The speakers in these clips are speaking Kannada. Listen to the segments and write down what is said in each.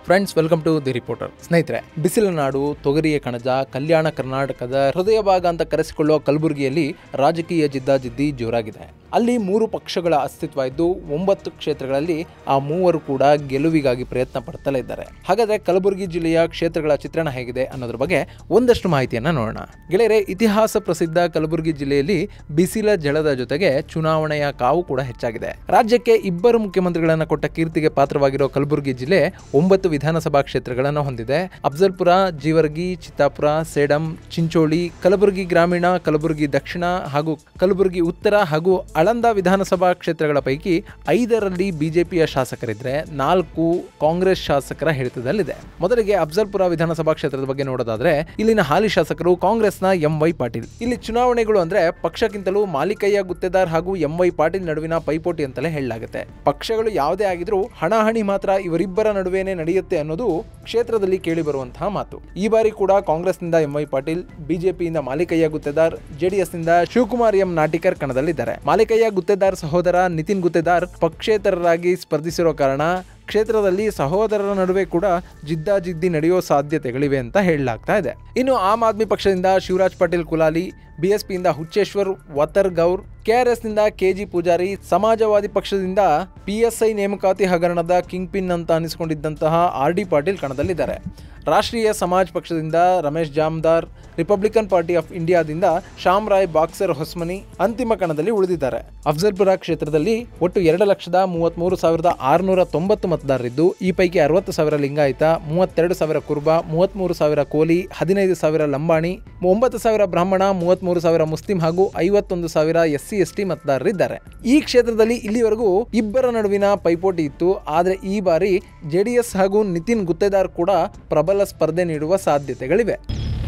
friends welcome to the reporter ಸ್ನೇಹಿತರೆ ಬಿಸಿಲ ನಾಡು ತೊಗರಿಯ ಕಣಜ ಕಲ್ಯಾಣ ಕರ್ನಾಟಕದ ಹೃದಯ ಭಾಗ ಅಂತ ಕರೆಸಿಕೊಳ್ಳುವ ಕಲಬುರಗಿಯಲ್ಲಿ ರಾಜಕೀಯ ಜಿದ್ದಾಜಿದ್ದಿ ಜೋರಾಗಿದೆ ಅಲ್ಲಿ ಮೂರು ಪಕ್ಷಗಳ ಅಸ್ತಿತ್ವ ಇದ್ದು ಒಂಬತ್ತು ಕ್ಷೇತ್ರಗಳಲ್ಲಿ ಆ ಮೂವರು ಕೂಡ ಗೆಲುವಿಗಾಗಿ ಪ್ರಯತ್ನ ಪಡ್ತಲೇ ಇದ್ದಾರೆ ಹಾಗಾದ್ರೆ ಕಲಬುರಗಿ ಜಿಲ್ಲೆಯ ಕ್ಷೇತ್ರಗಳ ಚಿತ್ರಣ ಹೇಗಿದೆ ಅನ್ನೋದ್ರ ಬಗ್ಗೆ ಒಂದಷ್ಟು ಮಾಹಿತಿಯನ್ನ ನೋಡೋಣ ಗೆಳೆಯರೆ ಇತಿಹಾಸ ಪ್ರಸಿದ್ಧ ಕಲಬುರಗಿ ಜಿಲ್ಲೆಯಲ್ಲಿ ಬಿಸಿಲ ಜಳದ ಜೊತೆಗೆ ಚುನಾವಣೆಯ ಕಾವು ಕೂಡ ಹೆಚ್ಚಾಗಿದೆ ರಾಜ್ಯಕ್ಕೆ ಇಬ್ಬರು ಮುಖ್ಯಮಂತ್ರಿಗಳನ್ನ ಕೊಟ್ಟ ಕೀರ್ತಿಗೆ ಪಾತ್ರವಾಗಿರೋ ಕಲಬುರಗಿ ಜಿಲ್ಲೆ ಒಂಬತ್ತು ವಿಧಾನಸಭಾ ಕ್ಷೇತ್ರಗಳನ್ನು ಹೊಂದಿದೆ ಅಫ್ಜಲ್ಪುರ ಜೀವರ್ಗಿ ಚಿತ್ತಾಪುರ ಸೇಡಂ ಚಿಂಚೋಳಿ ಕಲಬುರಗಿ ಗ್ರಾಮೀಣ ಕಲಬುರಗಿ ದಕ್ಷಿಣ ಹಾಗೂ ಕಲಬುರಗಿ ಉತ್ತರ ಹಾಗೂ ಆಳಂದ ವಿಧಾನಸಭಾ ಕ್ಷೇತ್ರಗಳ ಪೈಕಿ ಐದರಲ್ಲಿ ಬಿಜೆಪಿಯ ಶಾಸಕರಿದ್ರೆ ನಾಲ್ಕು ಕಾಂಗ್ರೆಸ್ ಶಾಸಕರ ಹಿಡಿತದಲ್ಲಿದೆ ಮೊದಲಿಗೆ ಅಫ್ಜಲ್ಪುರ ವಿಧಾನಸಭಾ ಕ್ಷೇತ್ರದ ಬಗ್ಗೆ ನೋಡೋದಾದ್ರೆ ಇಲ್ಲಿನ ಹಾಲಿ ಶಾಸಕರು ಕಾಂಗ್ರೆಸ್ನ ಎಂ ವೈ ಪಾಟೀಲ್ ಇಲ್ಲಿ ಚುನಾವಣೆಗಳು ಅಂದ್ರೆ ಪಕ್ಷಕ್ಕಿಂತಲೂ ಮಾಲಿಕಯ್ಯ ಗುತ್ತೇದಾರ್ ಹಾಗೂ ಎಂ ವೈ ಪಾಟೀಲ್ ನಡುವಿನ ಪೈಪೋಟಿ ಅಂತಲೇ ಹೇಳಲಾಗುತ್ತೆ ಪಕ್ಷಗಳು ಯಾವುದೇ ಆಗಿದ್ರೂ ಹಣಾಹಣಿ ಮಾತ್ರ ಇವರಿಬ್ಬರ ನಡುವೆನೇ ನಡೆಯುತ್ತೆ ಅನ್ನೋದು ಕ್ಷೇತ್ರದಲ್ಲಿ ಕೇಳಿ ಬರುವಂತಹ ಮಾತು ಈ ಬಾರಿ ಕೂಡ ಕಾಂಗ್ರೆಸ್ನಿಂದ ಎಂ ವೈ ಪಾಟೀಲ್ ಬಿಜೆಪಿಯಿಂದ ಮಾಲಿಕಯ್ಯ ಗುತ್ತೇದಾರ್ ಜೆಡಿಎಸ್ನಿಂದ ಶಿವಕುಮಾರ್ ಎಂ ನಾಟಿಕರ್ ಕಣದಲ್ಲಿದ್ದಾರೆ ಮಾಲಿಕಯ್ಯ ಗುತ್ತೇದಾರ್ ಸಹೋದರ ನಿತಿನ್ ಗುತ್ತೇದಾರ್ ಪಕ್ಷೇತರರಾಗಿ ಸ್ಪರ್ಧಿಸಿರೋ ಕಾರಣ ಕ್ಷೇತ್ರದಲ್ಲಿ ಸಹೋದರರ ನಡುವೆ ಕೂಡ ಜಿದ್ದಾಜಿದ್ದಿ ನಡೆಯೋ ಸಾಧ್ಯತೆಗಳಿವೆ ಅಂತ ಹೇಳಲಾಗ್ತಾ ಇದೆ ಇನ್ನು ಆಮ್ ಆದ್ಮಿ ಪಕ್ಷದಿಂದ ಶಿವರಾಜ್ ಪಾಟೀಲ್ ಕುಲಾಲಿ ಬಿಎಸ್ಪಿಯಿಂದ ಹುಚ್ಚೇಶ್ವರ್ ವತರ್ ಗೌರ್ ಕೆಆರ್ಎಸ್ನಿಂದ ಕೆಜಿ ಪೂಜಾರಿ ಸಮಾಜವಾದಿ ಪಕ್ಷದಿಂದ ಪಿಎಸ್ಐ ನೇಮಕಾತಿ ಹಗರಣದ ಕಿಂಗ್ ಪಿನ್ ಅಂತ ಅನಿಸಿಕೊಂಡಿದ್ದಂತಹ ಆರ್ ಡಿ ಪಾಟೀಲ್ ಕಣದಲ್ಲಿದ್ದಾರೆ ರಾಷ್ಟ್ರೀಯ ಸಮಾಜ್ ಪಕ್ಷದಿಂದ Ramesh Jamdar Republican Party of ಇಂಡಿಯಾದಿಂದ ಶ್ಯಾಮ್ ರಾಯ್ ಬಾಕ್ಸರ್ ಹೊಸ್ಮನಿ ಅಂತಿಮ ಕಣದಲ್ಲಿ ಉಳಿದಿದ್ದಾರೆ ಅಫ್ಜಲ್ಪುರ ಕ್ಷೇತ್ರದಲ್ಲಿ ಒಟ್ಟು ಎರಡು ಲಕ್ಷದ ಮೂವತ್ತ್ಮೂರು ಸಾವಿರದ ಆರುನೂರ ತೊಂಬತ್ತು ಮತದಾರರಿದ್ದು ಈ ಪೈಕಿ ಅರವತ್ತು ಸಾವಿರ ಲಿಂಗಾಯತ ಮೂವತ್ತೆರಡು ಸಾವಿರ ಕುರುಬ ಮೂವತ್ತ್ಮೂರು ಸಾವಿರ ಕೋಲಿ ಹದಿನೈದು ಸಾವಿರ ಲಂಬಾಣಿ ಒಂಬತ್ತು ಸಾವಿರ ಬ್ರಾಹ್ಮಣ ಮೂವತ್ತ್ಮೂರು ಸಾವಿರ ಮುಸ್ಲಿಂ ಹಾಗೂ ಐವತ್ತೊಂದು ಸಾವಿರ ಎಸ್ ಸಿ ಎಸ್ ಟಿ ಮತದಾರರಿದ್ದಾರೆ ಈ ಕ್ಷೇತ್ರದಲ್ಲಿ ಇಲ್ಲಿವರೆಗೂ ಇಬ್ಬರ ನಡುವಿನ ಪೈಪೋಟಿ ಇತ್ತು ಆದರೆ ಈ ಬಾರಿ ಜೆಡಿಎಸ್ ಹಾಗೂ ನಿತಿನ್ ಗುತ್ತೇದಾರ್ ಕೂಡ ಪ್ರಬಲ ಸ್ಪರ್ಧೆ ನೀಡುವ ಸಾಧ್ಯತೆಗಳಿವೆ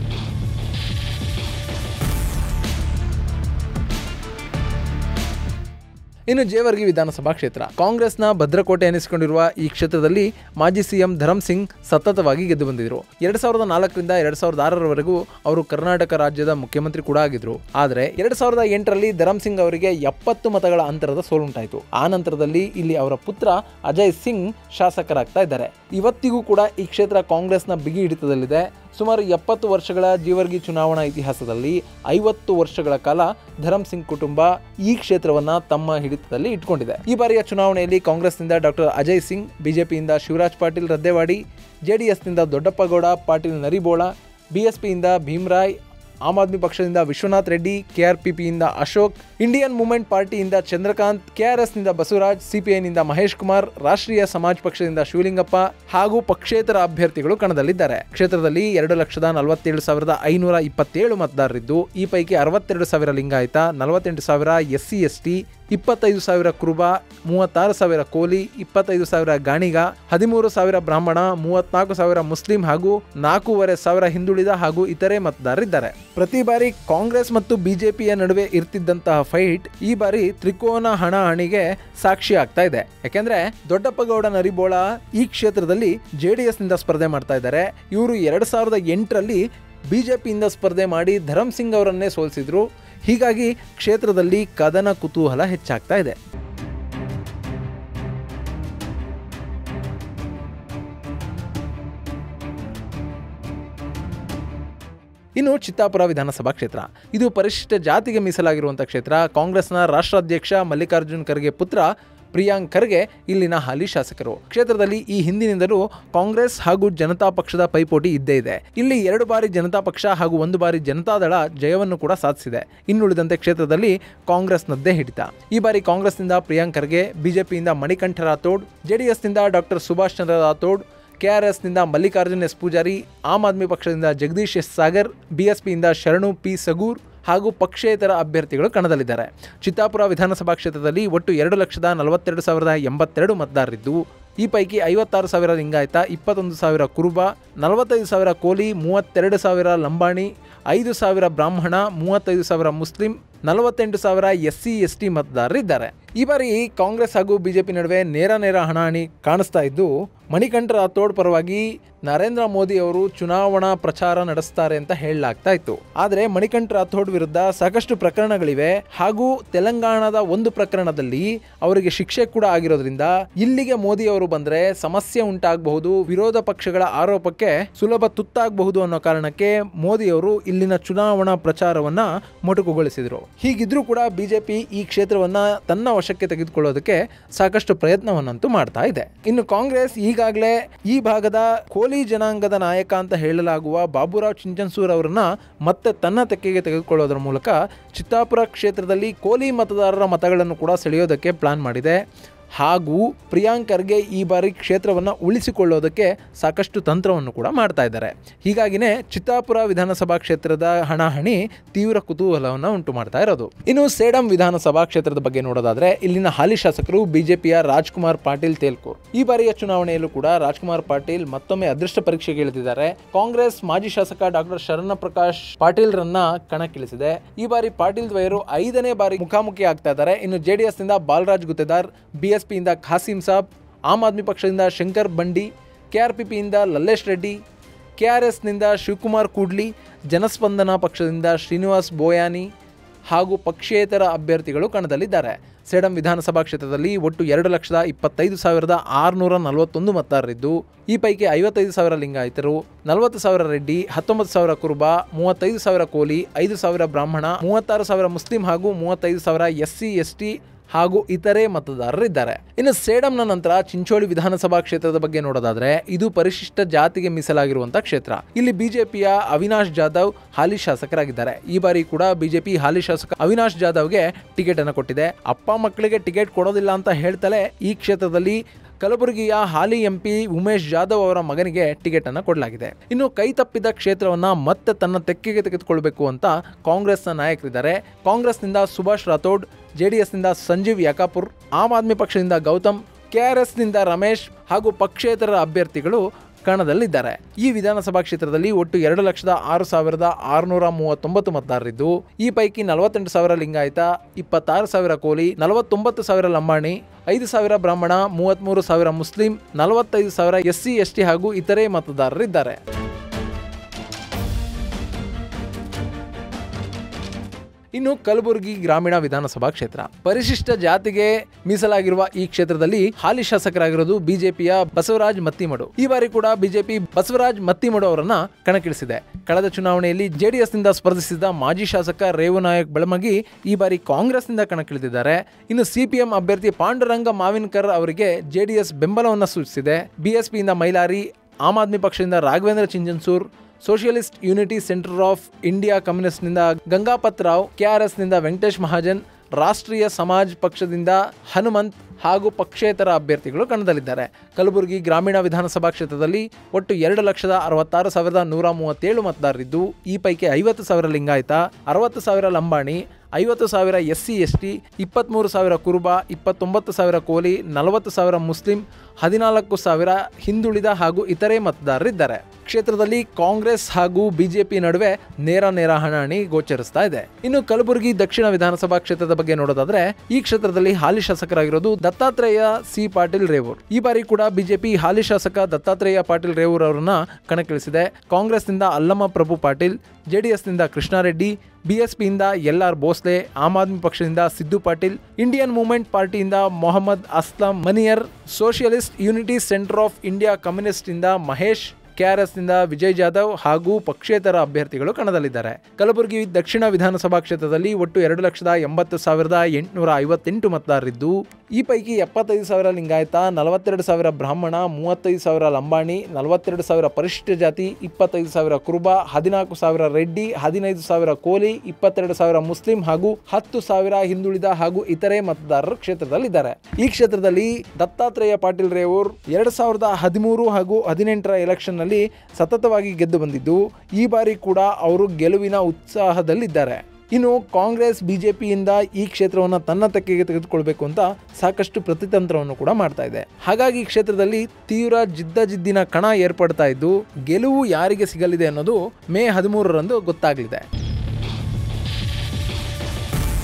ಇನ್ನು ಜೇವರ್ಗಿ ವಿಧಾನಸಭಾ ಕ್ಷೇತ್ರ ಕಾಂಗ್ರೆಸ್ನ ಭದ್ರಕೋಟೆ ಎನಿಸಿಕೊಂಡಿರುವ ಈ ಕ್ಷೇತ್ರದಲ್ಲಿ ಮಾಜಿ ಸಿಎಂ ಧರಮ್ ಸಿಂಗ್ ಸತತವಾಗಿ ಗೆದ್ದು ಬಂದಿದ್ರು ಎರಡ್ ಸಾವಿರದ ನಾಲ್ಕರಿಂದ ಎರಡ್ ಸಾವಿರದ ಆರರವರೆಗೂ ಅವರು ಕರ್ನಾಟಕ ರಾಜ್ಯದ ಮುಖ್ಯಮಂತ್ರಿ ಕೂಡ ಆಗಿದ್ರು ಆದರೆ ಎರಡ್ ಸಾವಿರದ ಎಂಟರಲ್ಲಿ ಧರಮ್ ಸಿಂಗ್ ಅವರಿಗೆ ಎಪ್ಪತ್ತು ಮತಗಳ ಅಂತರದ ಸೋಲುಂಟಾಯಿತು ಆ ನಂತರದಲ್ಲಿ ಇಲ್ಲಿ ಅವರ ಪುತ್ರ ಅಜಯ್ ಸಿಂಗ್ ಶಾಸಕರಾಗ್ತಾ ಇದ್ದಾರೆ ಇವತ್ತಿಗೂ ಕೂಡ ಈ ಕ್ಷೇತ್ರ ಕಾಂಗ್ರೆಸ್ನ ಬಿಗಿ ಹಿಡಿತದಲ್ಲಿದೆ ಸುಮಾರು ಎಪ್ಪತ್ತು ವರ್ಷಗಳ ಜೀವರ್ಗಿ ಚುನಾವಣಾ ಇತಿಹಾಸದಲ್ಲಿ ಐವತ್ತು ವರ್ಷಗಳ ಕಾಲ ಧರಮ್ ಸಿಂಗ್ ಕುಟುಂಬ ಈ ಕ್ಷೇತ್ರವನ್ನ ತಮ್ಮ ಹಿಡಿತದಲ್ಲಿ ಇಟ್ಕೊಂಡಿದೆ ಈ ಬಾರಿಯ ಚುನಾವಣೆಯಲ್ಲಿ ಕಾಂಗ್ರೆಸ್ನಿಂದ ಡಾಕ್ಟರ್ ಅಜಯ್ ಸಿಂಗ್ ಬಿಜೆಪಿಯಿಂದ ಶಿವರಾಜ್ ಪಾಟೀಲ್ ರದ್ದೇವಾಡಿ ಜೆಡಿಎಸ್ನಿಂದ ದೊಡ್ಡಪ್ಪಗೌಡ ಪಾಟೀಲ್ ನರಿಬೋಳ ಬಿಎಸ್ಪಿಯಿಂದ ಭೀಮ್ರಾಯ್ ಆಮ್ ಆದ್ಮಿ ಪಕ್ಷದಿಂದ ವಿಶ್ವನಾಥ್ ರೆಡ್ಡಿ ಕೆಆರ್ಪಿಪಿಯಿಂದ ಅಶೋಕ್ ಇಂಡಿಯನ್ ಮೂವ್ಮೆಂಟ್ ಪಾರ್ಟಿಯಿಂದ ಚಂದ್ರಕಾಂತ್ ಕೆಆರ್ಎಸ್ನಿಂದ ಬಸವರಾಜ್ ಸಿಪಿಐನಿಂದ ಮಹೇಶ್ ಕುಮಾರ್ ರಾಷ್ಟ್ರೀಯ ಸಮಾಜ್ ಪಕ್ಷದಿಂದ ಶಿವಲಿಂಗಪ್ಪ ಹಾಗೂ ಪಕ್ಷೇತರ ಅಭ್ಯರ್ಥಿಗಳು ಕಣದಲ್ಲಿದ್ದಾರೆ ಕ್ಷೇತ್ರದಲ್ಲಿ ಎರಡು ಲಕ್ಷದ ನಲವತ್ತೇಳು ಸಾವಿರದ ಐನೂರ ಇಪ್ಪತ್ತೇಳು ಮತದಾರರಿದ್ದು ಈ ಪೈಕಿ ಅರವತ್ತೆರಡು ಸಾವಿರ ಲಿಂಗಾಯತ ನಲವತ್ತೆಂಟು ಸಾವಿರ ಎಸ್ ಸಿ ಎಸ್ ಟಿ ಇಪ್ಪತ್ತೈದು ಸಾವಿರ ಕುರುಬ ಮೂವತ್ತಾರು ಸಾವಿರ ಕೋಲಿ ಇಪ್ಪತ್ತೈದು ಸಾವಿರ ಗಾಣಿಗ ಹದಿಮೂರು ಸಾವಿರ ಬ್ರಾಹ್ಮಣ ಮೂವತ್ನಾಲ್ಕು ಸಾವಿರ ಮುಸ್ಲಿಂ ಹಾಗೂ ನಾಲ್ಕೂವರೆ ಸಾವಿರ ಹಿಂದುಳಿದ ಹಾಗೂ ಇತರೆ ಮತದಾರರಿದ್ದಾರೆ ಪ್ರತಿ ಬಾರಿ ಕಾಂಗ್ರೆಸ್ ಮತ್ತು ಬಿಜೆಪಿಯ ನಡುವೆ ಇರ್ತಿದ್ದಂತಹ ಫೈಟ್ ಈ ಬಾರಿ ತ್ರಿಕೋನ ಹಣಾಹಣಿಗೆ ಸಾಕ್ಷಿ ಆಗ್ತಾ ಇದೆ ಯಾಕೆಂದ್ರೆ ದೊಡ್ಡಪ್ಪಗೌಡ ನರಿಬೋಳ ಈ ಕ್ಷೇತ್ರದಲ್ಲಿ ಜೆಡಿಎಸ್ ನಿಂದ ಸ್ಪರ್ಧೆ ಮಾಡ್ತಾ ಇದ್ದಾರೆ ಇವರು ಎರಡ್ ಸಾವಿರದ ಎಂಟರಲ್ಲಿ ಬಿಜೆಪಿಯಿಂದ ಸ್ಪರ್ಧೆ ಮಾಡಿ ಧರಮ್ ಸಿಂಗ್ ಅವರನ್ನೇ ಸೋಲಿಸಿದ್ರು ಹೀಗಾಗಿ ಕ್ಷೇತ್ರದಲ್ಲಿ ಕದನ ಕುತೂಹಲ ಹೆಚ್ಚಾಗ್ತಾ ಇದೆ ಇನ್ನು ಚಿತ್ತಾಪುರ ವಿಧಾನಸಭಾ ಕ್ಷೇತ್ರ ಇದು ಪರಿಶಿಷ್ಟ ಜಾತಿಗೆ ಮೀಸಲಾಗಿರುವಂಥ ಕ್ಷೇತ್ರ ಕಾಂಗ್ರೆಸ್ನ ರಾಷ್ಟ್ರಾಧ್ಯಕ್ಷ ಮಲ್ಲಿಕಾರ್ಜುನ್ ಖರ್ಗೆ ಪುತ್ರ ಪ್ರಿಯಾಂಕ್ ಖರ್ಗೆ ಇಲ್ಲಿನ ಹಾಲಿ ಶಾಸಕರು ಕ್ಷೇತ್ರದಲ್ಲಿ ಈ ಹಿಂದಿನಿಂದಲೂ ಕಾಂಗ್ರೆಸ್ ಹಾಗೂ ಜನತಾ ಪಕ್ಷದ ಪೈಪೋಟಿ ಇದ್ದೇ ಇದೆ ಇಲ್ಲಿ ಎರಡು ಬಾರಿ ಜನತಾ ಪಕ್ಷ ಹಾಗೂ ಒಂದು ಬಾರಿ ಜನತಾದಳ ಜಯವನ್ನು ಕೂಡ ಸಾಧಿಸಿದೆ ಇನ್ನುಳಿದಂತೆ ಕ್ಷೇತ್ರದಲ್ಲಿ ಕಾಂಗ್ರೆಸ್ನದ್ದೇ ಹಿಡಿತ ಈ ಬಾರಿ ಕಾಂಗ್ರೆಸ್ನಿಂದ ಪ್ರಿಯಾಂಕ್ ಖರ್ಗೆ ಬಿಜೆಪಿಯಿಂದ ಮಣಿಕಂಠ ರಾಥೋಡ್ ಜೆಡಿಎಸ್ನಿಂದ ಡಾಕ್ಟರ್ ಸುಭಾಷ್ ಚಂದ್ರ ರಾಥೋಡ್ ಕೆಆರ್ಎಸ್ನಿಂದ ಮಲ್ಲಿಕಾರ್ಜುನ್ ಎಸ್ ಪೂಜಾರಿ ಆಮ್ ಆದ್ಮಿ ಪಕ್ಷದಿಂದ ಜಗದೀಶ್ ಎಸ್ ಸಾಗರ್ ಬಿಎಸ್ಪಿಯಿಂದ ಶರಣು ಪಿ ಸಗೂರ್ ಹಾಗೂ ಪಕ್ಷೇತರ ಅಭ್ಯರ್ಥಿಗಳು ಕಣದಲ್ಲಿದ್ದಾರೆ ಚಿತ್ತಾಪುರ ವಿಧಾನಸಭಾ ಕ್ಷೇತ್ರದಲ್ಲಿ ಒಟ್ಟು ಎರಡು ಲಕ್ಷದ ನಲವತ್ತೆರಡು ಸಾವಿರದ ಎಂಬತ್ತೆರಡು ಮತದಾರರಿದ್ದು ಈ ಪೈಕಿ ಐವತ್ತಾರು ಸಾವಿರ ಲಿಂಗಾಯತ ಇಪ್ಪತ್ತೊಂದು ಸಾವಿರ ಕುರುಬ ನಲವತ್ತೈದು ಸಾವಿರ ಕೋಲಿ ಮೂವತ್ತೆರಡು ಸಾವಿರ ಲಂಬಾಣಿ ಐದು ಸಾವಿರ ಬ್ರಾಹ್ಮಣ ಮೂವತ್ತೈದು ಸಾವಿರ ಮುಸ್ಲಿಂ ನಲವತ್ತೆಂಟು ಸಾವಿರ ಎಸ್ ಸಿ ಎಸ್ ಟಿ ಮತದಾರರಿದ್ದಾರೆ ಈ ಬಾರಿ ಕಾಂಗ್ರೆಸ್ ಹಾಗೂ ಬಿಜೆಪಿ ನಡುವೆ ನೇರ ನೇರ ಹಣಾಹಣಿ ಕಾಣಿಸ್ತಾ ಇದ್ದು ಮಣಿಕಂಠ ರಾಥೋಡ್ ಪರವಾಗಿ ನರೇಂದ್ರ ಮೋದಿ ಅವರು ಚುನಾವಣಾ ಪ್ರಚಾರ ನಡೆಸ್ತಾರೆ ಅಂತ ಹೇಳಲಾಗ್ತಾ ಇತ್ತು ಆದರೆ ಮಣಿಕಂಠ ರಾಥೋಡ್ ವಿರುದ್ಧ ಸಾಕಷ್ಟು ಪ್ರಕರಣಗಳಿವೆ ಹಾಗೂ ತೆಲಂಗಾಣದ ಒಂದು ಪ್ರಕರಣದಲ್ಲಿ ಅವರಿಗೆ ಶಿಕ್ಷೆ ಕೂಡ ಆಗಿರೋದ್ರಿಂದ ಇಲ್ಲಿಗೆ ಮೋದಿ ಅವರು ಬಂದ್ರೆ ಸಮಸ್ಯೆ ಉಂಟಾಗಬಹುದು ವಿರೋಧ ಪಕ್ಷಗಳ ಆರೋಪಕ್ಕೆ ಸುಲಭ ತುತ್ತಾಗಬಹುದು ಅನ್ನೋ ಕಾರಣಕ್ಕೆ ಮೋದಿ ಅವರು ಇಲ್ಲಿನ ಚುನಾವಣಾ ಪ್ರಚಾರವನ್ನ ಮೊಟಕುಗೊಳಿಸಿದರು ಹೀಗಿದ್ರೂ ಕೂಡ ಬಿಜೆಪಿ ಈ ಕ್ಷೇತ್ರವನ್ನ ತನ್ನ ವಶಕ್ಕೆ ತೆಗೆದುಕೊಳ್ಳೋದಕ್ಕೆ ಸಾಕಷ್ಟು ಪ್ರಯತ್ನವನ್ನಂತೂ ಮಾಡ್ತಾ ಇದೆ ಇನ್ನು ಕಾಂಗ್ರೆಸ್ ಈಗಾಗಲೇ ಈ ಭಾಗದ ಕೋಲಿ ಜನಾಂಗದ ನಾಯಕ ಅಂತ ಹೇಳಲಾಗುವ ಬಾಬುರಾವ್ ಚಿಂಚನ್ಸೂರ್ ಅವರನ್ನ ಮತ್ತೆ ತನ್ನ ತೆಕ್ಕೆಗೆ ತೆಗೆದುಕೊಳ್ಳೋದರ ಮೂಲಕ ಚಿತ್ತಾಪುರ ಕ್ಷೇತ್ರದಲ್ಲಿ ಕೋಲಿ ಮತದಾರರ ಮತಗಳನ್ನು ಕೂಡ ಸೆಳೆಯೋದಕ್ಕೆ ಪ್ಲಾನ್ ಮಾಡಿದೆ ಹಾಗೂ ಪ್ರಿಯಾಂಕ್ ಖರ್ಗೆ ಈ ಬಾರಿ ಕ್ಷೇತ್ರವನ್ನು ಉಳಿಸಿಕೊಳ್ಳೋದಕ್ಕೆ ಸಾಕಷ್ಟು ತಂತ್ರವನ್ನು ಕೂಡ ಮಾಡ್ತಾ ಇದ್ದಾರೆ ಹೀಗಾಗಿನೇ ಚಿತ್ತಾಪುರ ವಿಧಾನಸಭಾ ಕ್ಷೇತ್ರದ ಹಣಾಹಣಿ ತೀವ್ರ ಕುತೂಹಲವನ್ನು ಉಂಟು ಮಾಡ್ತಾ ಇರೋದು ಇನ್ನು ಸೇಡಂ ವಿಧಾನಸಭಾ ಕ್ಷೇತ್ರದ ಬಗ್ಗೆ ನೋಡೋದಾದ್ರೆ ಇಲ್ಲಿನ ಹಾಲಿ ಶಾಸಕರು ಬಿಜೆಪಿಯ ರಾಜ್ಕುಮಾರ್ ಪಾಟೀಲ್ ತೇಲ್ಕೂರ್ ಈ ಬಾರಿಯ ಚುನಾವಣೆಯಲ್ಲೂ ಕೂಡ ರಾಜ್ಕುಮಾರ್ ಪಾಟೀಲ್ ಮತ್ತೊಮ್ಮೆ ಅದೃಷ್ಟ ಪರೀಕ್ಷೆಗೆ ಇಳಿದಿದ್ದಾರೆ ಕಾಂಗ್ರೆಸ್ ಮಾಜಿ ಶಾಸಕ ಡಾಕ್ಟರ್ ಶರಣ ಪ್ರಕಾಶ್ ಪಾಟೀಲ್ ರನ್ನ ಕಣಕ್ಕಿಳಿಸಿದೆ ಈ ಬಾರಿ ಪಾಟೀಲ್ ದ್ವಯರು ಐದನೇ ಬಾರಿ ಮುಖಾಮುಖಿ ಆಗ್ತಾ ಇದ್ದಾರೆ ಇನ್ನು ಜೆಡಿಎಸ್ ನಿಂದ ಬಾಲರಾಜ್ ಗುತ್ತೇದಾರ್ ಬಿಎಸ್ಪಿಯಿಂದ ಖಾಸಿಂ ಸಾಬ್ ಆಮ್ ಆದ್ಮಿ ಪಕ್ಷದಿಂದ ಶಂಕರ್ ಬಂಡಿ ಕೆಆರ್ಪಿಪಿಯಿಂದ ಲಲ್ಲೇಶ್ ರೆಡ್ಡಿ ಕೆಆರ್ಎಸ್ನಿಂದ ಶಿವಕುಮಾರ್ ಕೂಡ್ಲಿ ಜನಸ್ಪಂದನ ಪಕ್ಷದಿಂದ ಶ್ರೀನಿವಾಸ್ ಬೋಯಾನಿ ಹಾಗೂ ಪಕ್ಷೇತರ ಅಭ್ಯರ್ಥಿಗಳು ಕಣದಲ್ಲಿದ್ದಾರೆ ಸೇಡಂ ವಿಧಾನಸಭಾ ಕ್ಷೇತ್ರದಲ್ಲಿ ಒಟ್ಟು ಎರಡು ಲಕ್ಷದ ಇಪ್ಪತ್ತೈದು ಸಾವಿರದ ಆರುನೂರ ನಲವತ್ತೊಂದು ಮತದಾರರಿದ್ದು ಈ ಪೈಕಿ ಐವತ್ತೈದು ಸಾವಿರ ಲಿಂಗಾಯತರು ನಲವತ್ತು ಸಾವಿರ ರೆಡ್ಡಿ ಹತ್ತೊಂಬತ್ತು ಸಾವಿರ ಕುರುಬ ಮೂವತ್ತೈದು ಸಾವಿರ ಕೋಲಿ ಐದು ಸಾವಿರ ಬ್ರಾಹ್ಮಣ ಮೂವತ್ತಾರು ಸಾವಿರ ಮುಸ್ಲಿಂ ಹಾಗೂ ಮೂವತ್ತೈದು ಸಾವಿರ ಎಸ್ ಸಿ ಎಸ್ ಟಿ ಹಾಗೂ ಇತರೆ ಮತದಾರರಿದ್ದಾರೆ ಇನ್ನು ಸೇಡಂನ ನಂತರ ಚಿಂಚೋಳಿ ವಿಧಾನಸಭಾ ಕ್ಷೇತ್ರದ ಬಗ್ಗೆ ನೋಡೋದಾದ್ರೆ ಇದು ಪರಿಶಿಷ್ಟ ಜಾತಿಗೆ ಮೀಸಲಾಗಿರುವಂತಹ ಕ್ಷೇತ್ರ ಇಲ್ಲಿ ಬಿಜೆಪಿಯ ಅವಿನಾಶ್ ಜಾಧವ್ ಹಾಲಿ ಶಾಸಕರಾಗಿದ್ದಾರೆ ಈ ಬಾರಿ ಕೂಡ ಬಿಜೆಪಿ ಹಾಲಿ ಶಾಸಕ ಅವಿನಾಶ್ ಜಾಧವ್ಗೆ ಟಿಕೆಟ್ ಅನ್ನು ಕೊಟ್ಟಿದೆ ಅಪ್ಪ ಮಕ್ಕಳಿಗೆ ಟಿಕೆಟ್ ಕೊಡೋದಿಲ್ಲ ಅಂತ ಹೇಳ್ತಲೇ ಈ ಕ್ಷೇತ್ರದಲ್ಲಿ ಕಲಬುರಗಿಯ ಹಾಲಿ ಎಂಪಿ ಉಮೇಶ್ ಜಾಧವ್ ಅವರ ಮಗನಿಗೆ ಟಿಕೆಟ್ ಅನ್ನು ಕೊಡಲಾಗಿದೆ ಇನ್ನು ಕೈ ತಪ್ಪಿದ ಕ್ಷೇತ್ರವನ್ನ ಮತ್ತೆ ತನ್ನ ತೆಕ್ಕೆಗೆ ತೆಗೆದುಕೊಳ್ಬೇಕು ಅಂತ ಕಾಂಗ್ರೆಸ್ನ ನಾಯಕರಿದ್ದಾರೆ ಕಾಂಗ್ರೆಸ್ನಿಂದ ಸುಭಾಷ್ ರಾಥೋಡ್ ಜೆಡಿಎಸ್ನಿಂದ ಸಂಜೀವ್ ಯಾಕಾಪುರ್ ಆಮ್ ಆದ್ಮಿ ಪಕ್ಷದಿಂದ ಗೌತಮ್ ಕೆಆರ್ಎಸ್ನಿಂದ ರಮೇಶ್ ಹಾಗೂ ಪಕ್ಷೇತರ ಅಭ್ಯರ್ಥಿಗಳು ಕಣದಲ್ಲಿದ್ದಾರೆ ಈ ವಿಧಾನಸಭಾ ಕ್ಷೇತ್ರದಲ್ಲಿ ಒಟ್ಟು ಎರಡು ಲಕ್ಷದ ಆರು ಸಾವಿರದ ಆರುನೂರ ಮೂವತ್ತೊಂಬತ್ತು ಮತದಾರರಿದ್ದು ಈ ಪೈಕಿ ನಲವತ್ತೆಂಟು ಸಾವಿರ ಲಿಂಗಾಯತ ಇಪ್ಪತ್ತಾರು ಸಾವಿರ ಕೋಲಿ ನಲವತ್ತೊಂಬತ್ತು ಸಾವಿರ ಲಂಬಾಣಿ ಐದು ಸಾವಿರ ಬ್ರಾಹ್ಮಣ ಮೂವತ್ತ್ಮೂರು ಸಾವಿರ ಮುಸ್ಲಿಂ ನಲವತ್ತೈದು ಸಾವಿರ ಎಸ್ ಸಿ ಎಸ್ ಟಿ ಹಾಗೂ ಇತರೆ ಮತದಾರರಿದ್ದಾರೆ ಇನ್ನು ಕಲಬುರಗಿ ಗ್ರಾಮೀಣ ವಿಧಾನಸಭಾ ಕ್ಷೇತ್ರ ಪರಿಶಿಷ್ಟ ಜಾತಿಗೆ ಮೀಸಲಾಗಿರುವ ಈ ಕ್ಷೇತ್ರದಲ್ಲಿ ಹಾಲಿ ಶಾಸಕರಾಗಿರೋದು ಬಿಜೆಪಿಯ ಬಸವರಾಜ್ ಮತ್ತಿಮಡು ಈ ಬಾರಿ ಕೂಡ ಬಿಜೆಪಿ ಬಸವರಾಜ್ ಮತ್ತಿಮಡು ಅವರನ್ನ ಕಣಕ್ಕಿಳಿಸಿದೆ ಕಳೆದ ಚುನಾವಣೆಯಲ್ಲಿ ಜೆಡಿಎಸ್ನಿಂದ ಸ್ಪರ್ಧಿಸಿದ ಮಾಜಿ ಶಾಸಕ ರೇವುನಾಯಕ್ ಬೆಳಮಗಿ ಈ ಬಾರಿ ಕಾಂಗ್ರೆಸ್ನಿಂದ ಕಣಕ್ಕಿಳಿದಿದ್ದಾರೆ ಇನ್ನು ಸಿಪಿಎಂ ಅಭ್ಯರ್ಥಿ ಪಾಂಡುರಂಗ ಮಾವಿನ್ಕರ್ ಅವರಿಗೆ ಜೆಡಿಎಸ್ ಬೆಂಬಲವನ್ನು ಸೂಚಿಸಿದೆ ಬಿಎಸ್ಪಿಯಿಂದ ಮೈಲಾರಿ ಆಮ್ ಆದ್ಮಿ ಪಕ್ಷದಿಂದ Raghavendra Chinjansur Socialist Unity Centre of India ಕಮ್ಯುನಿಸ್ಟ್ನಿಂದ ಗಂಗಾಪತ್ ರಾವ್ ಕೆಆರ್ಎಸ್ನಿಂದ ವೆಂಕಟೇಶ್ ಮಹಾಜನ್ ರಾಷ್ಟ್ರೀಯ ಸಮಾಜ್ ಪಕ್ಷದಿಂದ ಹನುಮಂತ್ ಹಾಗೂ ಪಕ್ಷೇತರ ಅಭ್ಯರ್ಥಿಗಳು ಕಣದಲ್ಲಿದ್ದಾರೆ ಕಲಬುರಗಿ ಗ್ರಾಮೀಣ ವಿಧಾನಸಭಾ ಕ್ಷೇತ್ರದಲ್ಲಿ ಒಟ್ಟು ಎರಡು ಲಕ್ಷದ ಅರವತ್ತಾರು ಸಾವಿರದ ನೂರ ಮೂವತ್ತೇಳು ಮತದಾರರಿದ್ದು ಈ ಪೈಕಿ ಐವತ್ತು ಸಾವಿರ ಲಿಂಗಾಯತ ಅರವತ್ತು ಸಾವಿರ ಲಂಬಾಣಿ ಐವತ್ತು ಸಾವಿರ ಎಸ್ ಸಿ ಎಸ್ ಟಿ ಇಪ್ಪತ್ತ್ಮೂರು ಸಾವಿರ ಕುರುಬ ಇಪ್ಪತ್ತೊಂಬತ್ತು ಸಾವಿರ ಕೋಲಿ ನಲವತ್ತು ಸಾವಿರ ಮುಸ್ಲಿಂ ಹದಿನಾಲ್ಕು ಸಾವಿರ ಹಿಂದುಳಿದ ಹಾಗೂ ಇತರೆ ಮತದಾರರಿದ್ದಾರೆ ಕ್ಷೇತ್ರದಲ್ಲಿ ಕಾಂಗ್ರೆಸ್ ಹಾಗೂ ಬಿಜೆಪಿ ನಡುವೆ ನೇರ ನೇರ ಹಣಾಹಣಿ ಗೋಚರಿಸ್ತಾ ಇದೆ ಇನ್ನು ಕಲಬುರಗಿ ದಕ್ಷಿಣ ವಿಧಾನಸಭಾ ಕ್ಷೇತ್ರದ ಬಗ್ಗೆ ನೋಡೋದಾದ್ರೆ ಈ ಕ್ಷೇತ್ರದಲ್ಲಿ ಹಾಲಿ ಶಾಸಕರಾಗಿರೋದು ದತ್ತಾತ್ರೇಯ ಸಿ ಪಾಟೀಲ್ ರೇವೂರ್ ಈ ಬಾರಿ ಕೂಡ ಬಿಜೆಪಿ ಹಾಲಿ ಶಾಸಕ ದತ್ತಾತ್ರೇಯ ಪಾಟೀಲ್ ರೇವೂರ್ ಅವರನ್ನ ಕಣಕ್ಕಿಳಿಸಿದೆ ಕಾಂಗ್ರೆಸ್ನಿಂದ ಅಲ್ಲಮ್ಮ ಪ್ರಭು ಪಾಟೀಲ್ ಜೆಡಿಎಸ್ನಿಂದ ಕೃಷ್ಣಾರೆಡ್ಡಿ ಬಿಎಸ್ಪಿಯಿಂದ ಎಲ್ ಆರ್ ಭೋಸ್ಲೆ ಆಮ್ ಆದ್ಮಿ ಪಕ್ಷದಿಂದ ಸಿದ್ದು ಪಾಟೀಲ್ ಇಂಡಿಯನ್ ಮೂವ್ಮೆಂಟ್ ಪಾರ್ಟಿಯಿಂದ Mohammed Aslam Maniyar Socialist Unity Centre of India ಕಮ್ಯುನಿಸ್ಟ್ನಿಂದ ಮಹೇಶ್ ಕೆಆರ್ಎಸ್ನಿಂದ ವಿಜಯ್ ಜಾಧವ್ ಹಾಗೂ ಪಕ್ಷೇತರ ಅಭ್ಯರ್ಥಿಗಳು ಕಣದಲ್ಲಿದ್ದಾರೆ ಕಲಬುರಗಿ ದಕ್ಷಿಣ ವಿಧಾನಸಭಾ ಕ್ಷೇತ್ರದಲ್ಲಿ ಒಟ್ಟು ಎರಡು ಲಕ್ಷದ ಎಂಬತ್ತು ಸಾವಿರದ ಎಂಟುನೂರ ಐವತ್ತೆಂಟು ಮತದಾರರಿದ್ದು ಈ ಪೈಕಿ ಎಪ್ಪತ್ತೈದು ಸಾವಿರ ಲಿಂಗಾಯತ ನಲವತ್ತೆರಡು ಸಾವಿರ ಬ್ರಾಹ್ಮಣ ಮೂವತ್ತೈದು ಸಾವಿರ ಲಂಬಾಣಿ ನಲವತ್ತೆರಡು ಸಾವಿರ ಪರಿಶಿಷ್ಟ ಜಾತಿ ಇಪ್ಪತ್ತೈದು ಸಾವಿರ ಕುರುಬ ಹದಿನಾಲ್ಕು ಸಾವಿರ ರೆಡ್ಡಿ ಹದಿನೈದು ಸಾವಿರ ಕೋಲಿ ಇಪ್ಪತ್ತೆರಡು ಸಾವಿರ ಮುಸ್ಲಿಂ ಹಾಗೂ ಹತ್ತು ಸಾವಿರ ಹಿಂದುಳಿದ ಹಾಗೂ ಇತರೆ ಮತದಾರರು ಕ್ಷೇತ್ರದಲ್ಲಿದ್ದಾರೆ ಈ ಕ್ಷೇತ್ರದಲ್ಲಿ ದತ್ತಾತ್ರೇಯ ಪಾಟೀಲ್ ರೇವೂರ್ ಎರಡು ಸಾವಿರದ ಹದಿಮೂರು ಹಾಗೂ ಹದಿನೆಂಟರ ಎಲೆಕ್ಷನ್ ನಲ್ಲಿ ಸತತವಾಗಿ ಗೆದ್ದು ಬಂದಿದ್ದು ಈ ಬಾರಿ ಕೂಡ ಅವರು ಗೆಲುವಿನ ಉತ್ಸಾಹದಲ್ಲಿದ್ದಾರೆ ಇನ್ನು ಕಾಂಗ್ರೆಸ್ ಬಿಜೆಪಿಯಿಂದ ಈ ಕ್ಷೇತ್ರವನ್ನು ತನ್ನ ತೆಕ್ಕೆಗೆ ತೆಗೆದುಕೊಳ್ಬೇಕು ಅಂತ ಸಾಕಷ್ಟು ಪ್ರತಿತಂತ್ರವನ್ನು ಕೂಡ ಮಾಡ್ತಾ ಇದೆ ಹಾಗಾಗಿ ಈ ಕ್ಷೇತ್ರದಲ್ಲಿ ತೀವ್ರ ಜಿದ್ದಿನ ಕಣ ಏರ್ಪಡ್ತಾ ಇದ್ದು ಗೆಲುವು ಯಾರಿಗೆ ಸಿಗಲಿದೆ ಅನ್ನೋದು ಮೇ ಹದಿಮೂರರಂದು ಗೊತ್ತಾಗಲಿದೆ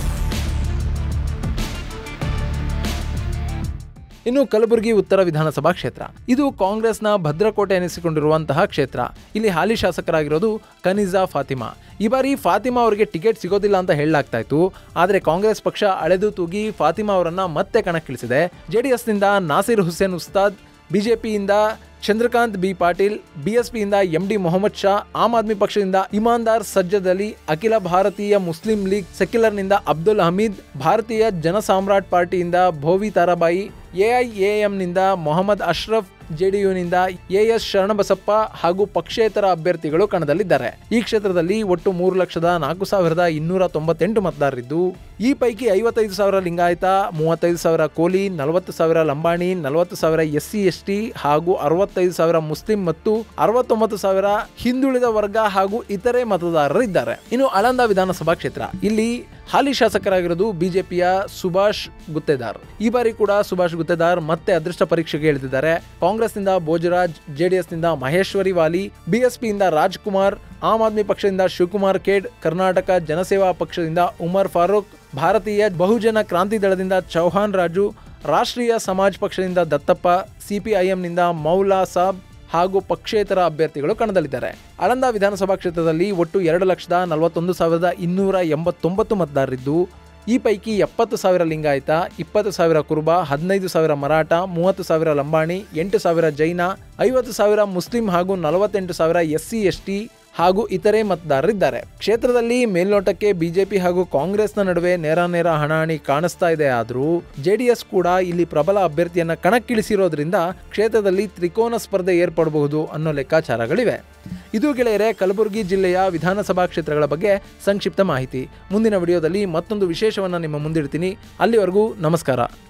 ಇನ್ನು ಕಲಬುರಗಿ ಉತ್ತರ ವಿಧಾನಸಭಾ ಕ್ಷೇತ್ರ ಇದು ಕಾಂಗ್ರೆಸ್ನ ಭದ್ರಕೋಟೆ ಎನಿಸಿಕೊಂಡಿರುವಂತಹ ಕ್ಷೇತ್ರ ಇಲ್ಲಿ ಹಾಲಿ ಶಾಸಕರಾಗಿರೋದು ಕನಿಜಾ ಫಾತಿಮಾ ಈ ಬಾರಿ ಫಾತಿಮಾ ಅವರಿಗೆ ಟಿಕೆಟ್ ಸಿಗೋದಿಲ್ಲ ಅಂತ ಹೇಳಲಾಗ್ತಾ ಇತ್ತು ಆದರೆ ಕಾಂಗ್ರೆಸ್ ಪಕ್ಷ ಅಳೆದು ತೂಗಿ ಫಾತಿಮಾ ಅವರನ್ನ ಮತ್ತೆ ಕಣಕ್ಕಿಳಿಸಿದೆ ಜೆಡಿಎಸ್ನಿಂದ ನಾಸಿರ್ ಹುಸೇನ್ ಉಸ್ತಾದ್ ಬಿಜೆಪಿಯಿಂದ ಚಂದ್ರಕಾಂತ್ ಬಿ ಪಾಟೀಲ್ ಬಿಎಸ್ಪಿಯಿಂದ ಎಂ ಡಿ ಮೊಹಮ್ಮದ್ ಶಾ ಆಮ್ ಆದ್ಮಿ ಪಕ್ಷದಿಂದ ಇಮಾನ್ದಾರ್ ಸಜ್ಜದ್ ಅಲಿ ಅಖಿಲ ಭಾರತೀಯ ಮುಸ್ಲಿಂ ಲೀಗ್ ಸೆಕ್ಯುಲರ್ನಿಂದ ಅಬ್ದುಲ್ ಹಮೀದ್ ಭಾರತೀಯ ಜನಸಾಮ್ರಾಟ್ ಪಾರ್ಟಿಯಿಂದ ಭೋವಿ ತಾರಾಬಾಯಿ ಎಐಎಎಂನಿಂದ ಮೊಹಮ್ಮದ್ ಅಶ್ರಫ್ ಜೆಡಿಯುನಿಂದ ಎಎಸ್ ಶರಣಬಸಪ್ಪ ಹಾಗೂ ಪಕ್ಷೇತರ ಅಭ್ಯರ್ಥಿಗಳು ಕಣದಲ್ಲಿದ್ದಾರೆ ಈ ಕ್ಷೇತ್ರದಲ್ಲಿ ಒಟ್ಟು ಮೂರು ಲಕ್ಷದ ನಾಲ್ಕು ಸಾವಿರದ ಇನ್ನೂರ ತೊಂಬತ್ತೆಂಟು ಮತದಾರರಿದ್ದು ಈ ಪೈಕಿ ಐವತ್ತೈದು ಸಾವಿರ ಲಿಂಗಾಯತ ಮೂವತ್ತೈದು ಸಾವಿರ ಕೋಲಿ ನಲವತ್ತು ಸಾವಿರ ಲಂಬಾಣಿ ನಲವತ್ತು ಸಾವಿರ ಎಸ್ ಸಿ ಎಸ್ ಟಿ ಹಾಗೂ ಅರವತ್ತೈದು ಸಾವಿರ ಮುಸ್ಲಿಂ ಮತ್ತು ಅರವತ್ತೊಂಬತ್ತು ಸಾವಿರ ಹಿಂದುಳಿದ ವರ್ಗ ಹಾಗೂ ಇತರೆ ಮತದಾರರಿದ್ದಾರೆ ಇನ್ನು ಆಳಂದ ವಿಧಾನಸಭಾ ಕ್ಷೇತ್ರ ಇಲ್ಲಿ ಹಾಲಿ ಶಾಸಕರಾಗಿರೋದು ಬಿಜೆಪಿಯ ಸುಭಾಷ್ ಗುತ್ತೇದಾರ್ ಈ ಬಾರಿ ಕೂಡ ಸುಭಾಷ್ ಗುತ್ತೇದಾರ್ ಮತ್ತೆ ಅದೃಷ್ಟ ಪರೀಕ್ಷೆಗೆ ಇಳಿದಿದ್ದಾರೆ ಕಾಂಗ್ರೆಸ್ನಿಂದ ಭೋಜರಾಜ್ ಜೆಡಿಎಸ್ನಿಂದ ಮಹೇಶ್ವರಿ ವಾಲಿ ಬಿಎಸ್ಪಿಯಿಂದ ರಾಜ್ಕುಮಾರ್ ಆಮ್ ಆದ್ಮಿ ಪಕ್ಷದಿಂದ ಶಿವಕುಮಾರ್ ಖೇಡ್ ಕರ್ನಾಟಕ ಜನಸೇವಾ ಪಕ್ಷದಿಂದ ಉಮರ್ ಫಾರೂಕ್ ಭಾರತೀಯ ಬಹುಜನ ಕ್ರಾಂತಿ ದಳದಿಂದ ಚೌಹಾನ್ ರಾಜು ರಾಷ್ಟ್ರೀಯ ಸಮಾಜ್ ಪಕ್ಷದಿಂದ ದತ್ತಪ್ಪ ಸಿಪಿಐಎಂನಿಂದ ಮೌಲಾ ಸಾಬ್ ಹಾಗೂ ಪಕ್ಷೇತರ ಅಭ್ಯರ್ಥಿಗಳು ಕಣದಲ್ಲಿದ್ದಾರೆ ಆಳಂದ ವಿಧಾನಸಭಾ ಕ್ಷೇತ್ರದಲ್ಲಿ ಒಟ್ಟು ಎರಡು ಲಕ್ಷದ ನಲವತ್ತೊಂದು ಸಾವಿರದ ಇನ್ನೂರ ಎಂಬತ್ತೊಂಬತ್ತು ಮತದಾರರಿದ್ದು ಈ ಪೈಕಿ ಎಪ್ಪತ್ತು ಸಾವಿರ ಲಿಂಗಾಯತ ಇಪ್ಪತ್ತು ಸಾವಿರ ಕುರುಬ ಹದಿನೈದು ಸಾವಿರ ಮರಾಠ ಮೂವತ್ತು ಸಾವಿರ ಲಂಬಾಣಿ ಎಂಟು ಸಾವಿರ ಜೈನ ಐವತ್ತು ಸಾವಿರ ಮುಸ್ಲಿಂ ಹಾಗೂ ನಲವತ್ತೆಂಟು ಸಾವಿರ ಎಸ್ ಸಿ ಎಸ್ ಟಿ ಹಾಗೂ ಇತರೆ ಮತದಾರರಿದ್ದಾರೆ ಕ್ಷೇತ್ರದಲ್ಲಿ ಮೇಲ್ನೋಟಕ್ಕೆ ಬಿಜೆಪಿ ಹಾಗೂ ಕಾಂಗ್ರೆಸ್ನ ನಡುವೆ ನೇರ ನೇರ ಹಣಾಹಣಿ ಕಾಣಿಸ್ತಾ ಇದೆ ಆದರೂ ಜೆಡಿಎಸ್ ಕೂಡ ಇಲ್ಲಿ ಪ್ರಬಲ ಅಭ್ಯರ್ಥಿಯನ್ನ ಕಣಕ್ಕಿಳಿಸಿರೋದ್ರಿಂದ ಕ್ಷೇತ್ರದಲ್ಲಿ ತ್ರಿಕೋನ ಸ್ಪರ್ಧೆ ಏರ್ಪಡಬಹುದು ಅನ್ನೋ ಲೆಕ್ಕಾಚಾರಗಳಿವೆ ಇದು ಗೆಳೆಯರೆ ಕಲಬುರಗಿ ಜಿಲ್ಲೆಯ ವಿಧಾನಸಭಾ ಕ್ಷೇತ್ರಗಳ ಬಗ್ಗೆ ಸಂಕ್ಷಿಪ್ತ ಮಾಹಿತಿ ಮುಂದಿನ ವಿಡಿಯೋದಲ್ಲಿ ಮತ್ತೊಂದು ವಿಶೇಷವನ್ನು ನಿಮ್ಮ ಮುಂದಿಡ್ತೀನಿ ಅಲ್ಲಿವರೆಗೂ ನಮಸ್ಕಾರ